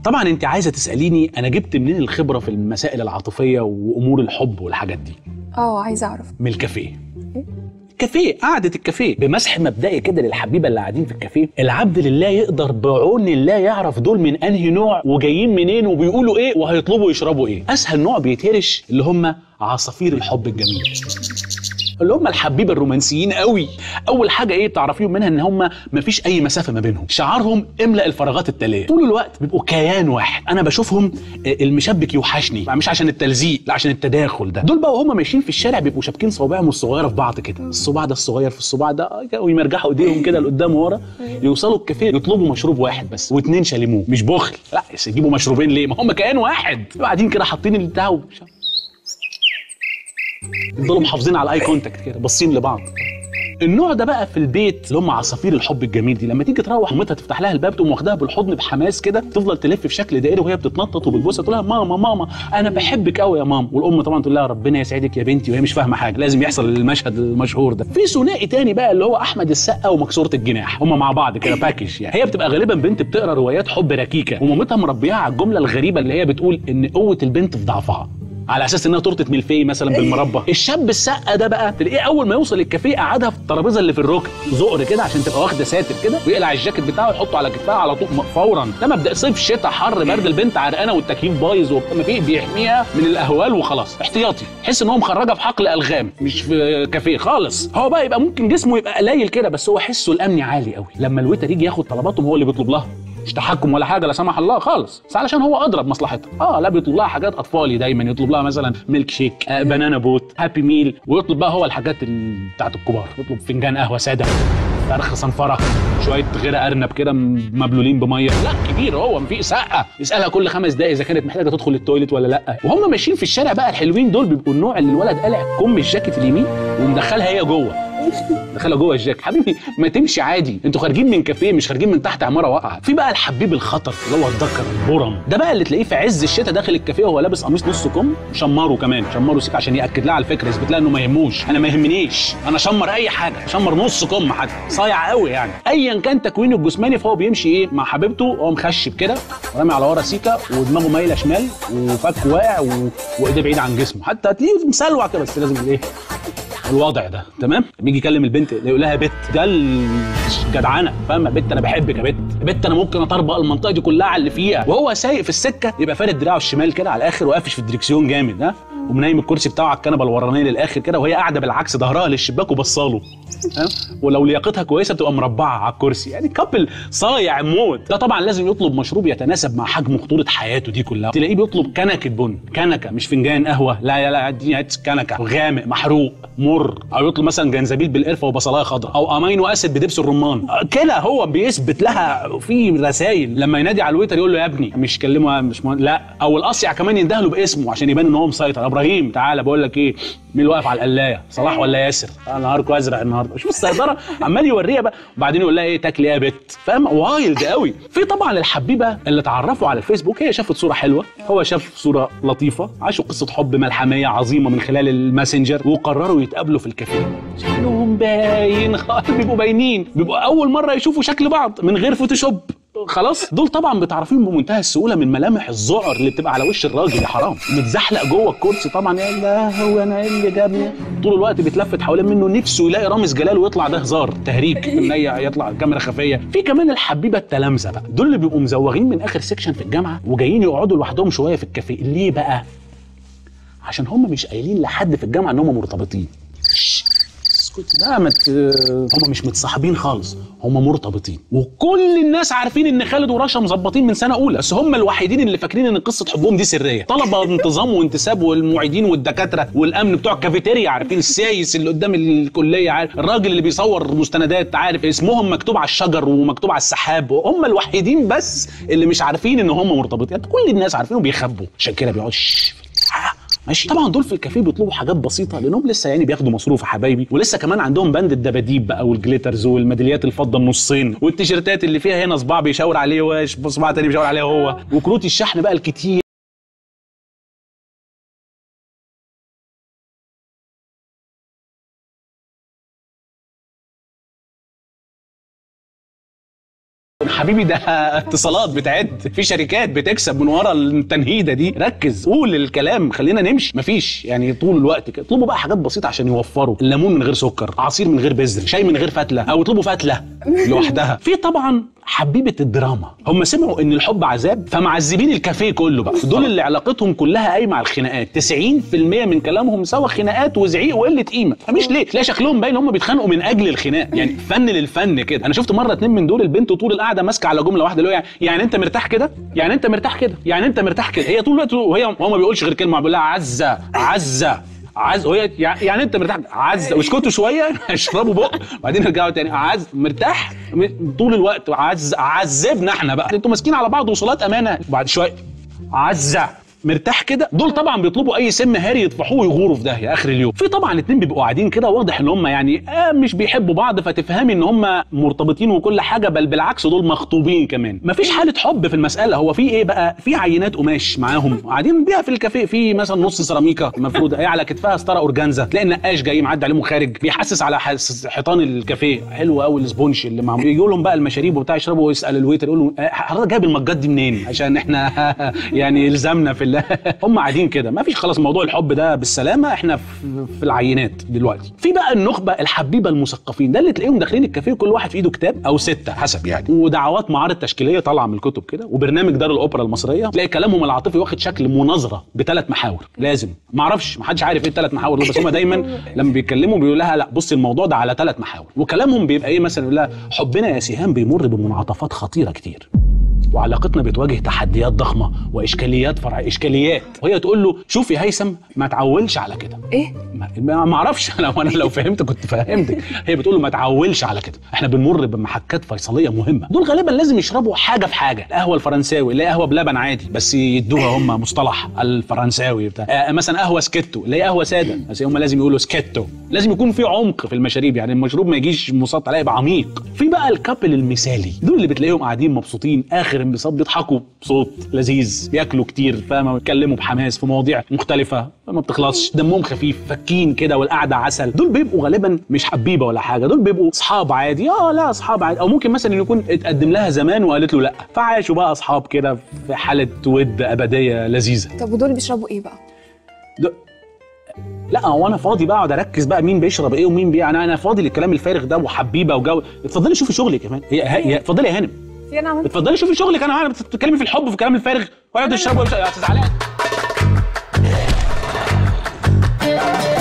طبعا انت عايزه تساليني انا جبت منين الخبره في المسائل العاطفيه وامور الحب والحاجات دي اه عايزه اعرف من الكافيه كافيه قعدة الكافيه بمسح مبدئي كده للحبيبة اللي قاعدين في الكافيه العبد لله يقدر بعون الله يعرف دول من انهي نوع وجايين منين وبيقولوا ايه وهيطلبوا يشربوا ايه اسهل نوع بيتهرش اللي هم عصافير الحب الجميل اللي هم الحبيبه الرومانسيين قوي اول حاجه ايه بتعرفيهم منها ان هم مفيش اي مسافه ما بينهم شعارهم املا الفراغات التاليه طول الوقت بيبقوا كيان واحد انا بشوفهم آه، المشبك يوحشني مش عشان التلزيق لا عشان التداخل ده دول بقى وهم ماشيين في الشارع بيبقوا شابكين صوابعهم الصغيره في بعض كده الصباع ده الصغير في الصباع ده آه، ويمرجحوا ايديهم كده لقدام ورا يوصلوا الكافيه يطلبوا مشروب واحد بس واثنين شاليموه مش بخل لا يجيبوا مشروبين ليه ما هم كيان واحد يبقوا قاعدين كده حاطين البتاع وش- يفضلوا محافظين على الاي كونتاكت كده باصين لبعض النوع ده بقى في البيت اللي هم عصافير الحب الجميل دي لما تيجي تروح مامتها تفتح لها الباب تقوم واخداها بالحضن بحماس كده تفضل تلف في شكل دائري وهي بتتنطط وبتبوسها تقول لها ماما ماما انا بحبك قوي يا ماما والام طبعا تقول لها ربنا يسعدك يا بنتي وهي مش فاهمه حاجه لازم يحصل المشهد المشهور ده في ثنائي تاني بقى اللي هو احمد السقا ومكسوره الجناح هم مع بعض كده باكج يعني هي بتبقى غالبا بنت بتقرا روايات حب ركيكه ومامتها مربياها على الجمله الغريبه اللي هي بتقول ان قوه البنت في ضعفها على اساس انها تورته ملفي مثلا بالمربى الشاب السقه ده بقى تلاقيه اول ما يوصل الكافيه قعدها في الترابيزه اللي في الركن زقر كده عشان تبقى واخده ساتر كده ويقلع الجاكيت بتاعه ويحطه على كتفها على طول فورا ده مبدا صيف شتاء حر برد البنت عرقانه والتكييف بايظ وما فيه بيحميها من الاهوال وخلاص احتياطي تحس ان هو مخرجها في حقل الغام مش في كافيه خالص هو بقى يبقى ممكن جسمه يبقى قليل كده بس هو حسه الامني عالي قوي لما الويتر يجي ياخد طلباتهم هو اللي بيطلب لها مش تحكم ولا حاجه لا سمح الله خالص بس علشان هو ادرى بمصلحتها اه لا بيطلب لها حاجات اطفالي دايما يطلب لها مثلا ميلك شيك آه بنانا بوت هابي ميل ويطلب بقى هو الحاجات ال- بتاعت الكبار يطلب فنجان قهوه ساده فرخ صنفره شويه غير ارنب كده م- مبلولين بميه لا كبير هو مفيش سقه يسالها كل خمس دقايق اذا كانت محتاجه تدخل التويليت ولا لا وهم ماشيين في الشارع بقى الحلوين دول بيبقوا النوع اللي الولد قلع كم الجاكيت اليمين ومدخلها هي جوه دخلها جوه الجاكيت حبيبي ما تمشي عادي انتوا خارجين من كافيه مش خارجين من تحت عماره واقعه في بقى الحبيب الخطر اللي هو الذكر البرم ده بقى اللي تلاقيه في عز الشتاء داخل الكافيه وهو لابس قميص نص كم شمره كمان شمره سيك عشان ياكد لها على الفكره يثبت لها انه ما يهموش انا ما يهمنيش انا شمر اي حاجه شمر نص كم حتى صايع قوي يعني ايا كان تكوينه الجسماني فهو بيمشي ايه مع حبيبته هو مخشب كده ورامي على ورا سيكه ودماغه مايله شمال وفك واقع و... وايديه بعيد عن جسمه حتى هتلاقيه مسلوع كده بس لازم ايه الوضع ده تمام بيجي يكلم البنت يقول لها بت ده الجدعنه فاهمه بت انا بحبك يا بت بت انا ممكن اطربق المنطقه دي كلها على اللي فيها وهو سايق في السكه يبقى فارد دراعه الشمال كده على الاخر وقافش في الدركسيون جامد ها ومنيم الكرسي بتاعه على الكنبه الورانيه للاخر كده وهي قاعده بالعكس ظهرها للشباك وبصاله ها ولو لياقتها كويسه بتبقى مربعه على الكرسي يعني كابل صايع موت ده طبعا لازم يطلب مشروب يتناسب مع حجم خطوره حياته دي كلها تلاقيه بيطلب كنكه بن كنكه مش فنجان قهوه لا لا لا اديني هات كنكه غامق محروق مر او يطلب مثلا جنزبيل بالقرفه وبصلايه خضراء او امينو اسيد بدبس الرمان آه، كده هو بيثبت لها في رسائل لما ينادي على الويتر يقول له يا ابني مش كلمه مش مهم. لا او الاصيع كمان ينده له باسمه عشان يبان ان هو مسيطر يا ابراهيم تعالى بقول لك ايه مين اللي واقف على القلايه صلاح ولا ياسر آه، نهاركم ازرق النهارده شوف السيطره عمال يوريها بقى وبعدين يقول لها ايه تاكلي إيه يا بت فاهم وايلد قوي في طبعا الحبيبه اللي اتعرفوا على الفيسبوك هي شافت صوره حلوه هو شاف صوره لطيفه عاشوا قصه حب ملحميه عظيمه من خلال الماسنجر وقرروا يتقابلوا في الكافيه شكلهم باين خالص بيبقوا باينين بيبقوا اول مره يشوفوا شكل بعض من غير فوتوشوب خلاص دول طبعا بتعرفيهم بمنتهى السهوله من ملامح الذعر اللي بتبقى على وش الراجل يا حرام متزحلق جوه الكرسي طبعا يا لهوي انا ايه اللي جابني طول الوقت بيتلفت حوالين منه نفسه يلاقي رامز جلال ويطلع ده هزار تهريج ان هي يطلع الكاميرا خفيه في كمان الحبيبه التلامذه بقى دول اللي بيبقوا مزوغين من اخر سيكشن في الجامعه وجايين يقعدوا لوحدهم شويه في الكافيه ليه بقى عشان هم مش قايلين لحد في الجامعه ان هم مرتبطين اسكت بقى ما مت... هم مش متصاحبين خالص هم مرتبطين وكل الناس عارفين ان خالد ورشا مظبطين من سنه اولى بس هم الوحيدين اللي فاكرين ان قصه حبهم دي سريه طلبه انتظام وانتساب والمعيدين والدكاتره والامن بتوع الكافيتيريا عارفين السايس اللي قدام الكليه عارف الراجل اللي بيصور مستندات عارف اسمهم مكتوب على الشجر ومكتوب على السحاب هم الوحيدين بس اللي مش عارفين ان هم مرتبطين كل الناس عارفين وبيخبوا عشان كده بيقعد "شش". ماشي طبعا دول في الكافيه بيطلبوا حاجات بسيطه لانهم لسه يعني بياخدوا مصروف يا حبايبي ولسه كمان عندهم بند الدباديب بقى والجليترز والميداليات الفضه النصين والتيشيرتات اللي فيها هنا صباع بيشاور عليه وش صباع تاني بيشاور عليه هو وكروت الشحن بقى الكتير حبيبي ده اتصالات بتعد في شركات بتكسب من ورا التنهيده دي ركز قول الكلام خلينا نمشي مفيش يعني طول الوقت كده اطلبوا بقى حاجات بسيطه عشان يوفروا الليمون من غير سكر عصير من غير بذر شاي من غير فتله او اطلبوا فتله لوحدها في طبعا حبيبه الدراما هم سمعوا ان الحب عذاب فمعذبين الكافيه كله بقى دول اللي علاقتهم كلها قايمه على الخناقات 90% من كلامهم سوا خناقات وزعيق وقله قيمه مفيش ليه تلاقي شكلهم باين هم بيتخانقوا من اجل الخناق يعني فن للفن كده انا شفت مره اتنين من دول البنت طول القعده ماسكه على جمله واحده اللي هو يعني, يعني انت مرتاح كده يعني انت مرتاح كده يعني انت مرتاح كده هي طول الوقت وهي هو ما بيقولش غير كلمه بيقول لها عزه عزه عز وهي يع- يعني انت مرتاح عز واسكتوا شويه اشربوا بق وبعدين ارجعوا تاني عز مرتاح م- طول الوقت عز عذبنا احنا بقى انتوا ماسكين على بعض وصولات امانه بعد شويه عزه مرتاح كده دول طبعا بيطلبوا اي سم هاري يطفحوه ويغوروا في داهيه اخر اليوم في طبعا اتنين بيبقوا قاعدين كده واضح ان هم يعني آه مش بيحبوا بعض فتفهمي ان هم مرتبطين وكل حاجه بل بالعكس دول مخطوبين كمان مفيش حاله حب في المساله هو في ايه بقى في عينات قماش معاهم قاعدين بيها في الكافيه في مثلا نص سيراميكا مفروضه هي على كتفها ستاره اورجانزا تلاقي النقاش جاي معدي عليهم خارج بيحسس على حس- حيطان الكافيه حلو قوي السبونش اللي معمول يجوا لهم بقى المشاريب وبتاع يشربوا ويسال الويتر يقول له آه، حضرتك جايب المجات دي منين عشان احنا يعني الزمنا في ال- هم قاعدين كده ما فيش خلاص موضوع الحب ده بالسلامه احنا في, في العينات دلوقتي في بقى النخبه الحبيبه المثقفين ده اللي تلاقيهم داخلين الكافيه كل واحد في ايده كتاب او سته حسب يعني ودعوات معارض تشكيليه طالعه من الكتب كده وبرنامج دار الاوبرا المصريه تلاقي كلامهم العاطفي واخد شكل مناظره بثلاث محاور لازم ما اعرفش ما حدش عارف ايه الثلاث محاور دول بس هم دايما لما بيتكلموا بيقول لها لا بصي الموضوع ده على ثلاث محاور وكلامهم بيبقى ايه مثلا يقول لها حبنا يا سهام بيمر بمنعطفات خطيره كتير وعلاقتنا بتواجه تحديات ضخمه واشكاليات فرع اشكاليات وهي تقول له شوف يا هيثم ما تعولش على كده ايه ما- ما ما اعرفش لو انا لو فهمت كنت فهمتك هي بتقول له ما تعولش على كده احنا بنمر بمحكات فيصليه مهمه دول غالبا لازم يشربوا حاجه في حاجه القهوه الفرنساوي اللي هي قهوه بلبن عادي بس يدوها هم مصطلح الفرنساوي بتاع آه مثلا قهوه سكيتو اللي هي قهوه ساده بس هم لازم يقولوا سكيتو لازم يكون في عمق في المشاريب يعني المشروب ما يجيش مسطح لا يبقى عميق في بقى الكابل المثالي دول اللي بتلاقيهم قاعدين مبسوطين اخر انبساط بيضحكوا بصوت لذيذ بياكلوا كتير فاهمه بيتكلموا بحماس في مواضيع مختلفه ما بتخلصش دمهم خفيف فكين كده والقعده عسل دول بيبقوا غالبا مش حبيبه ولا حاجه دول بيبقوا اصحاب عادي اه لا اصحاب عادي او ممكن مثلا يكون اتقدم لها زمان وقالت له لا فعاشوا بقى اصحاب كده في حاله ود ابديه لذيذه طب ودول بيشربوا ايه بقى ده لا هو انا فاضي بقى اقعد اركز بقى مين بيشرب ايه ومين بي انا انا فاضي للكلام الفارغ ده وحبيبه وجو اتفضلي شوفي شغلك كمان هي هي اتفضلي يا هانم في انا عملت اتفضلي شوفي شغلك انا عارف بتتكلمي في الحب وفي الكلام الفارغ وقاعد تشربوا يا استاذ علاء